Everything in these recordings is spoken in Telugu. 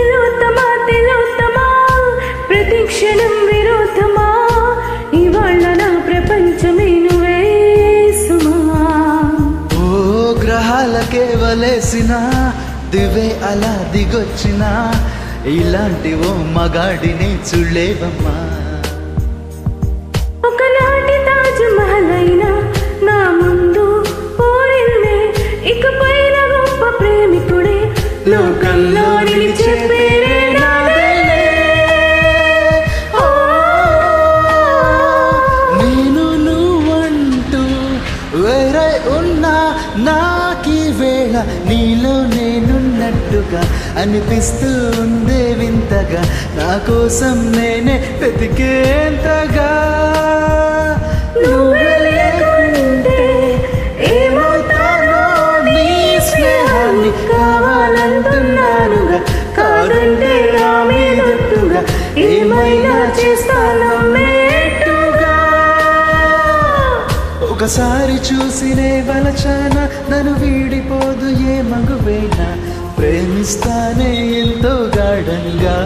తిలోత్తమా తిలోత్తమా ప్రతి క్షణం విరోధమా ఇవాళ నా ప్రపంచమే నువ్వే సుమా ఓ గ్రహాలకే వలేసిన దివే అలా దిగొచ్చిన ఇలాంటి ఓ మగాడిని చూడలేవమ్మా ఒకనాటి తాజ్ మహల్ అయినా నా ముందు పోయిందే ఇకపైన గొప్ప ప్రేమికుడే లోకంలో నిలిచే పేరే నాదేలే. ఓ, నేను నువ్వంటూ వేరే ఉన్నా నాకీ వేళ నీలో నేనున్నట్టుగా అనిపిస్తూ ఉందే వింతగా నా కోసం నేనే వెతికేంతగా నువ్వే లేకుంటే ఏమవుతానో నీ స్నేహాన్ని కావాలంటున్నానుగా కాదంటే నా మీదొట్టుగా ఏమైనా చేస్తాను మేటుగా ఒకసారి చూసినే వలచాన నన్ను వీడిపోదు ఏ మగువేనా ప్రేమిస్తానే ఎంతో గాఢంగా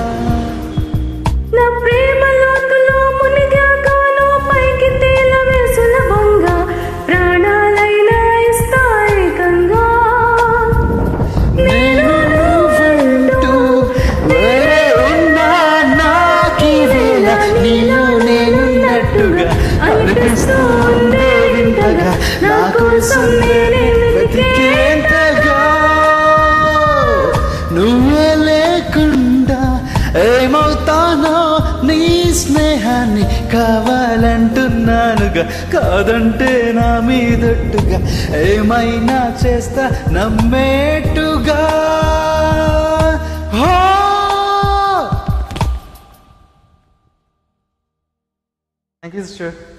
నా ప్రేమ లోతులో మునిగాకాను పైకి తేలవే సులభంగా ప్రాణాలైనా ఇస్తా ఏకంగా నేను నువ్వంటూ వేరే ఉన్నా నాకీ వేళ నీలో నేనున్నట్టుగా అనిపిస్తూ ఉందే వింతగా నా కోసం నేనే వెతికేంతగా నువ్వే లేకుండా ఏమవుతానో నీ స్నేహాన్ని కావాలంటున్నానుగా కాదంటే నా మీదొట్టుగా ఏమైనా చేస్తా నమ్మేట్టుగా హో థ్యాంక్ యూ సిస్టర్